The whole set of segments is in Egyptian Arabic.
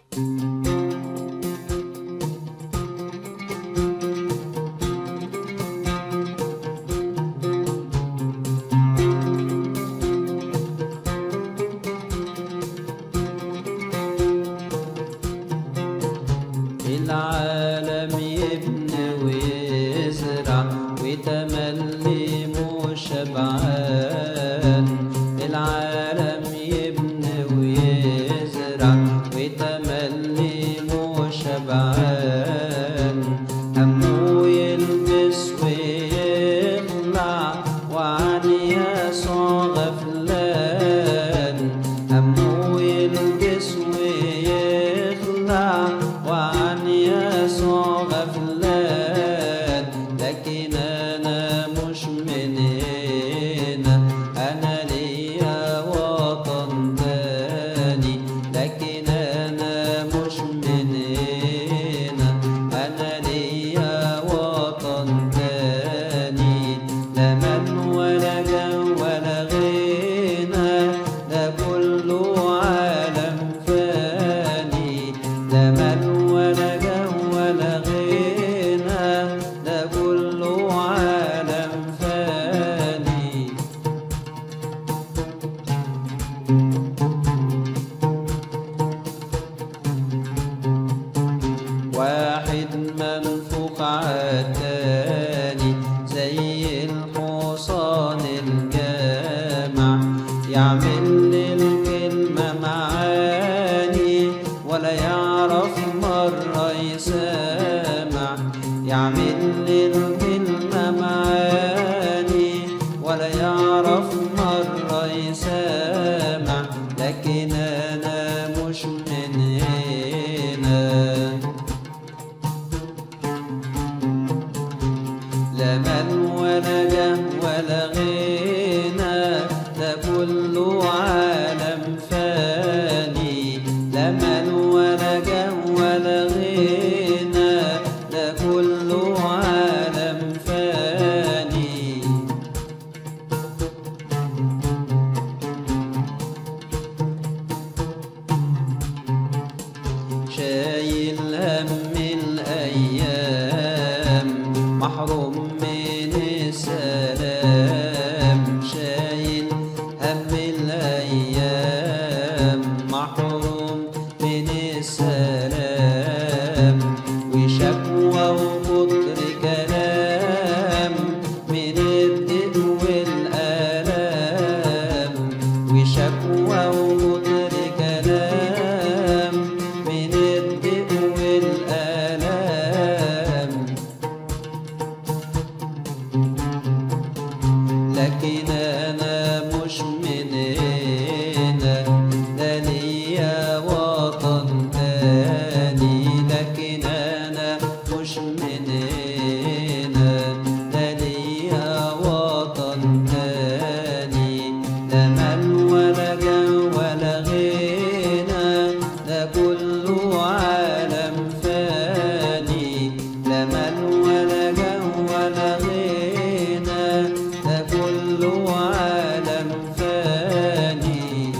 العالم يبني ويزرع وتملي مش شبعان العالم يبني ويزرع وتملي مش شبعان همه يلبس ويخلع وعن يسوع غفلان همه يلبس ويخلع وعن يسوع غفلان لكن انا مش من هنا انا ليا وطن تاني لكن انا مش من هنا انا ليا وطن تاني لا من ولا جو ولا غنى ده كله عالم فاني لا من ولا جو ولا غنى ده كله عالم فاني واحد منفوخ عالتاني زي الحصان الجامع يعمل للكلمة معاني ولا يعرف مرة يسامع يعمل للكلمة معاني ولا يعرف مرة يسامع لكن أنا مش من هنا لا من ولا جه ولا غنى ده كله عالم فاني لا من ولا جه ولا غنى ده كله عالم فاني شايل هم الأيام محروم من السلام شايل هم الأيام محروم من السلام وشكوى وكتر كلام من الدق والآلام وشكوى وكتر كلام من الدق والآلام لكن أنا مش من هنا ده ليا وطن تاني لكن أنا مش من هنا ده ليا وطن تاني لا مال ولا جو ولا غنى ده كله عالم فاني لا مال ولا جو ولا غنى ده كله عالم فاني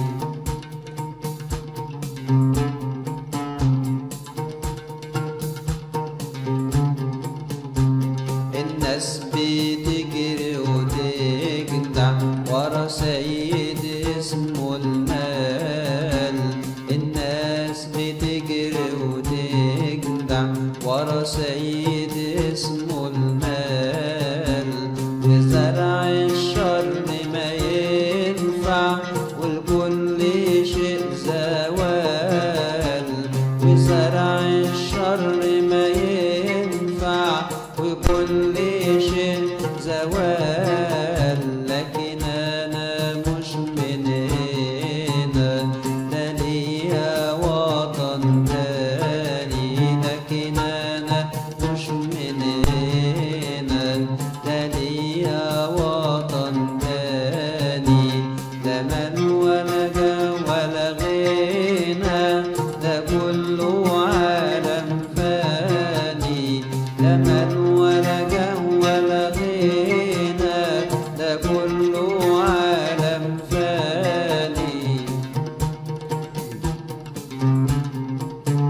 الناس بتجري وتجدع ورا سيد اسمه المال الناس بتجري وتجدع ورا سيد اسمه المال وزرع الشر ما ينفع والكل شيء زوال وزرع الشر ما ينفع وكل شيء زوال لكن انا مش من هنا ده ليا وطن تاني لكن انا مش من هنا ده ليا وطن تاني لا من ولا جا ولا غنى ده كله عالم فاني لا من ولا جا ولا غنى ده كله عالم فاني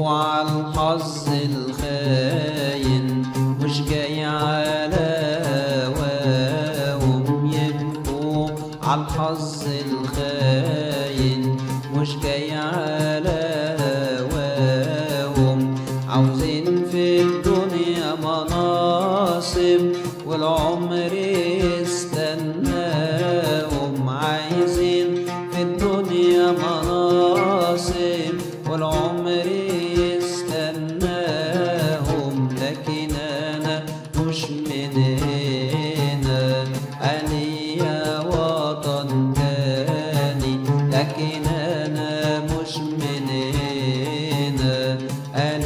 على الحظ الخاين مش جاي على واهم يبقوا على الحظ الخاين مش جاي على واهم عاوزين في الدنيا مناصب والعمر يستناهم عايزين في الدنيا مناصب والعمر يستناهم لكن انا مش من هنا أنا وطن تاني لكن انا مش من هنا أنا